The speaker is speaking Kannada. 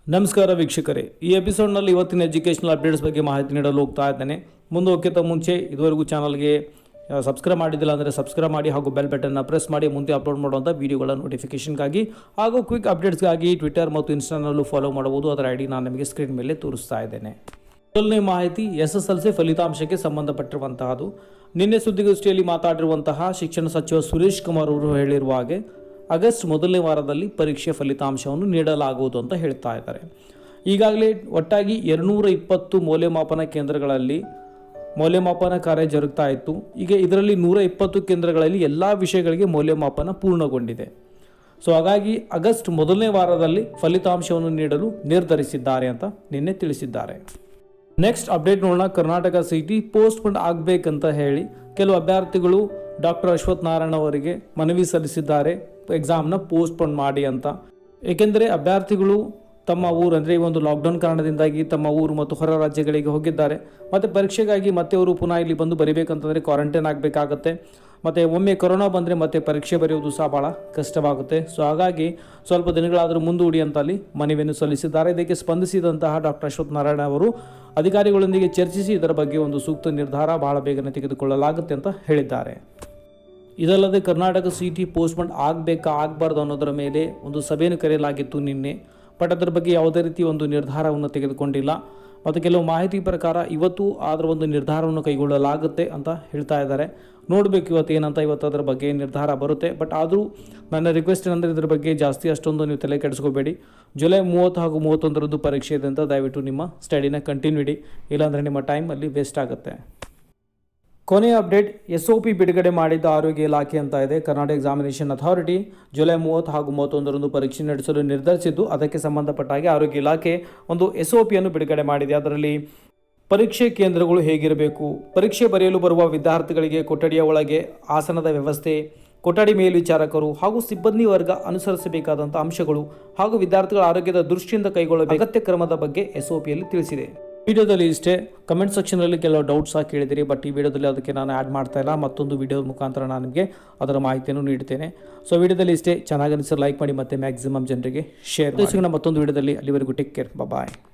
ನಮಸ್ಕಾರ ವೀಕ್ಷಕರೇ ಈ ಎಪಿಸೋಡ್ನಲ್ಲಿ ಇವತ್ತಿನ ಎಜುಕೇಷನಲ್ ಅಪ್ಡೇಟ್ಸ್ ಬಗ್ಗೆ ಮಾಹಿತಿ ನೀಡಲು ಹೋಗ್ತಾ ಇದ್ದೇನೆ ಮುಂದೆ ಹೋಗ್ಕಿಂತ ಮುಂಚೆ ಇದುವರೆಗೂ ಚಾನಲ್ಗೆ ಸಬ್ಸ್ಕ್ರೈಬ್ ಮಾಡಿದ್ದಿಲ್ಲ ಅಂದರೆ ಸಬ್ಸ್ಕ್ರೈಬ್ ಮಾಡಿ ಹಾಗೂ ಬೆಲ್ ಬಟನ್ನ ಪ್ರೆಸ್ ಮಾಡಿ ಮುಂದೆ ಅಪ್ಲೋಡ್ ಮಾಡುವಂಥ ವೀಡಿಯೋಗಳ ನೋಟಿಫಿಕೇಷನ್ಗಾಗಿ ಹಾಗೂ ಕ್ವಿಕ್ ಅಪ್ಡೇಟ್ಸ್ಗಾಗಿ ಟ್ವಿಟರ್ ಮತ್ತು ಇನ್ಸ್ಟಾನಲ್ಲೂ ಫಾಲೋ ಮಾಡಬಹುದು ಅದರ ಐ ಡಿ ನಾನು ನಿಮಗೆ ಸ್ಕ್ರೀನ್ ಮೇಲೆ ತೋರಿಸ್ತಾ ಇದ್ದೇನೆ ಮೊದಲನೇ ಮಾಹಿತಿ ಎಸ್ ಎಸ್ ಎಲ್ ಸಿ ಫಲಿತಾಂಶಕ್ಕೆ ಸಂಬಂಧಪಟ್ಟಿರುವಂತಹದ್ದು ನಿನ್ನೆ ಸುದ್ದಿಗೋಷ್ಠಿಯಲ್ಲಿ ಮಾತಾಡಿರುವಂತಹ ಶಿಕ್ಷಣ ಸಚಿವ ಸುರೇಶ್ ಕುಮಾರ್ ಅವರು ಹೇಳಿರುವ ಹಾಗೆ ಆಗಸ್ಟ್ ಮೊದಲನೇ ವಾರದಲ್ಲಿ ಪರೀಕ್ಷೆ ಫಲಿತಾಂಶವನ್ನು ನೀಡಲಾಗುವುದು ಅಂತ ಹೇಳ್ತಾ ಇದ್ದಾರೆ ಈಗಾಗಲೇ ಒಟ್ಟಾಗಿ ಎರಡುನೂರ ಇಪ್ಪತ್ತು ಮೌಲ್ಯಮಾಪನ ಕೇಂದ್ರಗಳಲ್ಲಿ ಮೌಲ್ಯಮಾಪನ ಕಾರ್ಯ ಜರುಗ್ತಾ ಇತ್ತು ಈಗ ಇದರಲ್ಲಿ ನೂರ ಇಪ್ಪತ್ತು ಕೇಂದ್ರಗಳಲ್ಲಿ ಎಲ್ಲ ವಿಷಯಗಳಿಗೆ ಮೌಲ್ಯಮಾಪನ ಪೂರ್ಣಗೊಂಡಿದೆ ಸೊ ಹಾಗಾಗಿ ಆಗಸ್ಟ್ ಮೊದಲನೇ ವಾರದಲ್ಲಿ ಫಲಿತಾಂಶವನ್ನು ನೀಡಲು ನಿರ್ಧರಿಸಿದ್ದಾರೆ ಅಂತ ನಿನ್ನೆ ತಿಳಿಸಿದ್ದಾರೆ ನೆಕ್ಸ್ಟ್ ಅಪ್ಡೇಟ್ ನೋಡೋಣ ಕರ್ನಾಟಕ ಸಿಟಿ ಪೋಸ್ಟ್ಪೋನ್ ಆಗಬೇಕಂತ ಹೇಳಿ ಕೆಲವು ಅಭ್ಯರ್ಥಿಗಳು ಡಾಕ್ಟರ್ ಅಶ್ವಥ್ ನಾರಾಯಣ ಅವರಿಗೆ ಮನವಿ ಸಲ್ಲಿಸಿದ್ದಾರೆ ಎಕ್ಸಾಮ್ನ ಪೋಸ್ಟ್ಪೋನ್ ಮಾಡಿ ಅಂತ ಏಕೆಂದರೆ ಅಭ್ಯರ್ಥಿಗಳು ತಮ್ಮ ಊರು ಅಂದರೆ ಈ ಒಂದು ಲಾಕ್ಡೌನ್ ಕಾರಣದಿಂದಾಗಿ ತಮ್ಮ ಊರು ಮತ್ತು ಹೊರ ರಾಜ್ಯಗಳಿಗೆ ಹೋಗಿದ್ದಾರೆ ಮತ್ತು ಪರೀಕ್ಷೆಗಾಗಿ ಮತ್ತೆ ಅವರು ಪುನಃ ಇಲ್ಲಿ ಬಂದು ಬರೀಬೇಕಂತಂದರೆ ಕ್ವಾರಂಟೈನ್ ಆಗಬೇಕಾಗತ್ತೆ ಮತ್ತು ಒಮ್ಮೆ ಕೊರೋನಾ ಬಂದರೆ ಮತ್ತೆ ಪರೀಕ್ಷೆ ಬರೆಯೋದು ಸಹ ಭಾಳ ಕಷ್ಟವಾಗುತ್ತೆ ಸೊ ಹಾಗಾಗಿ ಸ್ವಲ್ಪ ದಿನಗಳಾದರೂ ಮುಂದೂಡಿ ಅಂತ ಅಲ್ಲಿ ಮನವಿಯನ್ನು ಸಲ್ಲಿಸಿದ್ದಾರೆ ಇದಕ್ಕೆ ಸ್ಪಂದಿಸಿದಂತಹ ಡಾಕ್ಟರ್ ಅಶ್ವಥ್ ನಾರಾಯಣ ಅವರು ಅಧಿಕಾರಿಗಳೊಂದಿಗೆ ಚರ್ಚಿಸಿ ಇದರ ಬಗ್ಗೆ ಒಂದು ಸೂಕ್ತ ನಿರ್ಧಾರ ಬಹಳ ಬೇಗನೆ ತೆಗೆದುಕೊಳ್ಳಲಾಗುತ್ತೆ ಅಂತ ಹೇಳಿದ್ದಾರೆ ಇದಲ್ಲದೆ ಕರ್ನಾಟಕ ಸಿ ಟಿ ಪೋಸ್ಟ್ಮೆಂಟ್ ಆಗಬೇಕಾ ಆಗಬಾರ್ದು ಅನ್ನೋದರ ಮೇಲೆ ಒಂದು ಸಭೆಯನ್ನು ಕರೆಯಲಾಗಿತ್ತು ನಿನ್ನೆ ಬಟ್ ಅದರ ಬಗ್ಗೆ ಯಾವುದೇ ರೀತಿ ಒಂದು ನಿರ್ಧಾರವನ್ನು ತೆಗೆದುಕೊಂಡಿಲ್ಲ ಮತ್ತು ಕೆಲವು ಮಾಹಿತಿ ಪ್ರಕಾರ ಇವತ್ತು ಅದರ ಒಂದು ನಿರ್ಧಾರವನ್ನು ಕೈಗೊಳ್ಳಲಾಗುತ್ತೆ ಅಂತ ಹೇಳ್ತಾ ಇದ್ದಾರೆ ನೋಡಬೇಕು ಇವತ್ತು ಏನಂತ ಇವತ್ತು ಅದರ ಬಗ್ಗೆ ನಿರ್ಧಾರ ಬರುತ್ತೆ ಬಟ್ ಆದರೂ ನನ್ನ ರಿಕ್ವೆಸ್ಟ್ ಏನಂದರೆ ಇದರ ಬಗ್ಗೆ ಜಾಸ್ತಿ ಅಷ್ಟೊಂದು ನೀವು ತಲೆ ಕೆಡಿಸ್ಕೋಬೇಡಿ ಜುಲೈ ಮೂವತ್ತು ಹಾಗೂ ಮೂವತ್ತೊಂದರಂದು ಪರೀಕ್ಷೆ ಇದೆ ಅಂತ ದಯವಿಟ್ಟು ನಿಮ್ಮ ಸ್ಟಡಿನ ಕಂಟಿನ್ಯೂ ಇಡಿ ಇಲ್ಲಾಂದರೆ ನಿಮ್ಮ ಟೈಮ್ ಅಲ್ಲಿ ವೇಸ್ಟ್ ಆಗುತ್ತೆ ಕೊನೆಯ ಅಪ್ಡೇಟ್ ಎಸ್ ಒ ಪಿ ಬಿಡುಗಡೆ ಮಾಡಿದ್ದ ಆರೋಗ್ಯ ಇಲಾಖೆ ಅಂತ ಇದೆ ಕರ್ನಾಟಕ ಎಕ್ಸಾಮಿನೇಷನ್ ಅಥಾರಿಟಿ ಜುಲೈ ಮೂವತ್ತು ಹಾಗೂ ಮೂವತ್ತೊಂದರಂದು ಪರೀಕ್ಷೆ ನಡೆಸಲು ನಿರ್ಧರಿಸಿದ್ದು ಅದಕ್ಕೆ ಸಂಬಂಧಪಟ್ಟ ಹಾಗೆ ಆರೋಗ್ಯ ಇಲಾಖೆ ಒಂದು ಎಸ್ ಒ ಪಿಯನ್ನು ಬಿಡುಗಡೆ ಮಾಡಿದೆ ಅದರಲ್ಲಿ ಪರೀಕ್ಷೆ ಕೇಂದ್ರಗಳು ಹೇಗಿರಬೇಕು ಪರೀಕ್ಷೆ ಬರೆಯಲು ಬರುವ ವಿದ್ಯಾರ್ಥಿಗಳಿಗೆ ಕೊಠಡಿಯ ಒಳಗೆ ಆಸನದ ವ್ಯವಸ್ಥೆ ಕೊಠಡಿ ಮೇಲ್ವಿಚಾರಕರು ಹಾಗೂ ಸಿಬ್ಬಂದಿ ವರ್ಗ ಅನುಸರಿಸಬೇಕಾದಂಥ ಅಂಶಗಳು ಹಾಗೂ ವಿದ್ಯಾರ್ಥಿಗಳ ಆರೋಗ್ಯದ ದೃಷ್ಟಿಯಿಂದ ಕೈಗೊಳ್ಳಬೇಕು ಅಗತ್ಯ ಕ್ರಮದ ಬಗ್ಗೆ ಎಸ್ ಒ ಪಿಯಲ್ಲಿ ತಿಳಿಸಿದೆ ವಿಡಿಯೋದಲ್ಲಿ ಇಷ್ಟೇ ಕಮೆಂಟ್ ಸೆಕ್ಷನಲ್ಲಿ ಕೆಲವು ಡೌಟ್ಸ್ ಸಹ ಕೇಳಿದಿರಿ ಬಟ್ ಈ ವಿಡಿಯೋದಲ್ಲಿ ಅದಕ್ಕೆ ನಾನು ಆ್ಯಡ್ ಮಾಡ್ತಾ ಇಲ್ಲ ಮತ್ತೊಂದು ವಿಡಿಯೋದ ಮುಖಾಂತರ ನಾನು ನಿಮಗೆ ಅದರ ಮಾಹಿತಿಯನ್ನು ನೀಡ್ತೇನೆ ಸೊ ವಿಡಿಯೋದಲ್ಲಿ ಇಷ್ಟೇ ಚೆನ್ನಾಗಿ ಅನಿಸಿದ್ರೆ ಲೈಕ್ ಮಾಡಿ ಮತ್ತೆ ಮ್ಯಾಕ್ಸಿಮಮ್ ಜನರಿಗೆ ಶೇರ್ ಸಿಗೋಣ ಮತ್ತೊಂದು ವಿಡಿಯೋದಲ್ಲಿ ಅಲ್ಲಿವರೆಗೂ ಟೇಕ್ ಕೇರ್ ಬಾಯ್